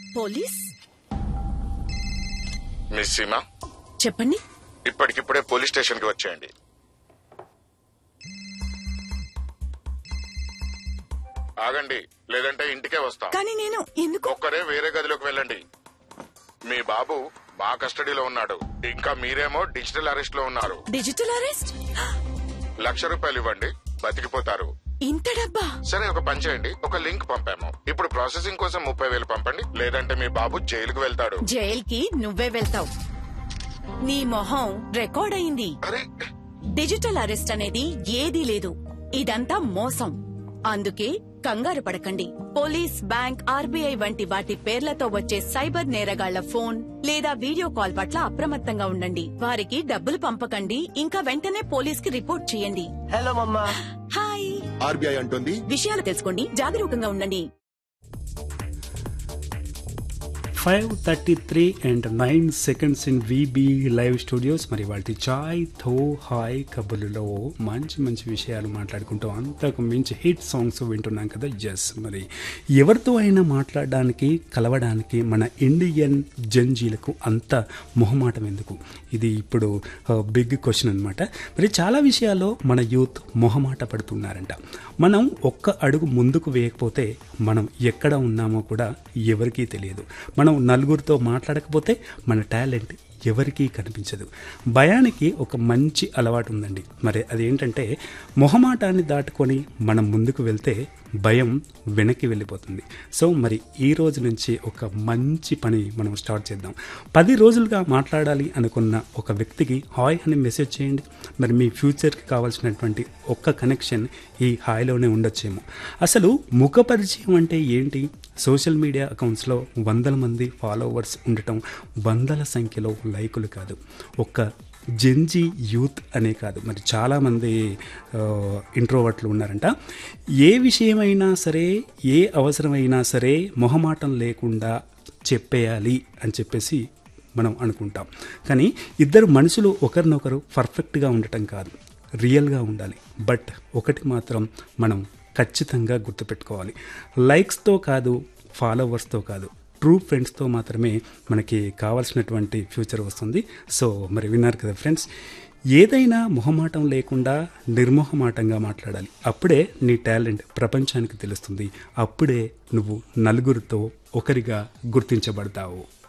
police miss Seema చెప్పండి ఇప్పటికిప్పుడే police station కి వచ్చేయండి ఆగండి లేదంటే ఇంటికే వస్తాం కానీ నేను ఎందుకు ఒక్కరే వేరే గదిలోకి వెళ్ళండి మీ బాబు మా కస్టడీలో ఉన్నాడు ఇంకా మీరేమో డిజిటల్ అరెస్ట్ లో ఉన్నారు డిజిటల్ అరెస్ట్ లక్ష రూపాయలు ఇవ్వండి బతికిపోతారు ఇంత డబ్బా సరే ఒక పని చేయండి ఒక లింక్ పంపాము ఇప్పుడు ప్రాసెసింగ్ కోసం ముప్పై వేలు పంపండి లేదంటే మీ బాబు జైలుకు వెళ్తాడు జైల్కి నువ్వే వెళ్తావు నీ మొహం రికార్డ్ అయింది అరే డిజిటల్ అరెస్ట్ అనేది ఏదీ లేదు ఇదంతా మోసం అందుకే కంగారు పడకండి పోలీస్ బ్యాంక్ ఆర్బీఐ వంటి వాటి పేర్లతో వచ్చే సైబర్ నేరగాళ్ల ఫోన్ లేదా వీడియో కాల్ పట్ల అప్రమత్తంగా ఉండండి వారికి డబ్బులు పంపకండి ఇంకా వెంటనే పోలీస్ కి రిపోర్ట్ చేయండి హలో మమ్మా హాయ్ ఆర్బీఐ అంటోంది విషయాలు తెలుసుకోండి జాగరూకంగా ఉండండి five thirty three and nine seconds in VB live studios మరి వాటి చాయ్ థో హాయ్ కబుర్లలో మంచి మంచి విషయాలు మాట్లాడుకుంటూ అంతకు మించి హిట్ సాంగ్స్ వింటున్నాం కదా ఎస్ మరి ఎవరితో అయినా మాట్లాడడానికి కలవడానికి మన ఇండియన్ జంజీలకు అంత మొహమాటం ఎందుకు ఇది ఇప్పుడు బిగ్ క్వశ్చన్ అనమాట మరి చాలా విషయాల్లో మన యూత్ మొహమాట పడుతున్నారంట మనం ఒక్క అడుగు ముందుకు వేయకపోతే మనం ఎక్కడ ఉన్నామో కూడా ఎవరికీ తెలియదు మనం నలుగురితో మాట్లాడకపోతే మన టాలెంట్ ఎవరికీ కనిపించదు భయానికి ఒక మంచి అలవాటు ఉందండి మరి అదేంటంటే మొహమాటాన్ని దాటుకొని మనం ముందుకు వెళ్తే భయం వెనక్కి వెళ్ళిపోతుంది సో మరి ఈ రోజు నుంచి ఒక మంచి పని మనం స్టార్ట్ చేద్దాం పది రోజులుగా మాట్లాడాలి అనుకున్న ఒక వ్యక్తికి హాయ్ అని మెసేజ్ చేయండి మరి మీ ఫ్యూచర్కి కావాల్సినటువంటి ఒక్క కనెక్షన్ ఈ హాయ్లోనే ఉండొచ్చేమో అసలు ముఖ పరిచయం అంటే ఏంటి సోషల్ మీడియా అకౌంట్స్లో వందల మంది ఫాలోవర్స్ ఉండటం వందల సంఖ్యలో లైకులు కాదు ఒక్క జెన్జీ యూత్ అనే కాదు మరి చాలామంది ఇంట్రోవర్ట్లు ఉన్నారంట ఏ విషయమైనా సరే ఏ అవసరమైనా సరే మొహమాటం లేకుండా చెప్పేయాలి అని చెప్పేసి మనం అనుకుంటాం కానీ ఇద్దరు మనుషులు ఒకరినొకరు పర్ఫెక్ట్గా ఉండటం కాదు రియల్గా ఉండాలి బట్ ఒకటి మాత్రం మనం ఖచ్చితంగా గుర్తుపెట్టుకోవాలి లైక్స్తో కాదు ఫాలోవర్స్తో కాదు ట్రూ ఫ్రెండ్స్తో మాత్రమే మనకి కావాల్సినటువంటి ఫ్యూచర్ వస్తుంది సో మరి విన్నారు కదా ఫ్రెండ్స్ ఏదైనా మొహమాటం లేకుండా నిర్మోహమాటంగా మాట్లాడాలి అప్పుడే నీ టాలెంట్ ప్రపంచానికి తెలుస్తుంది అప్పుడే నువ్వు నలుగురితో ఒకరిగా గుర్తించబడతావు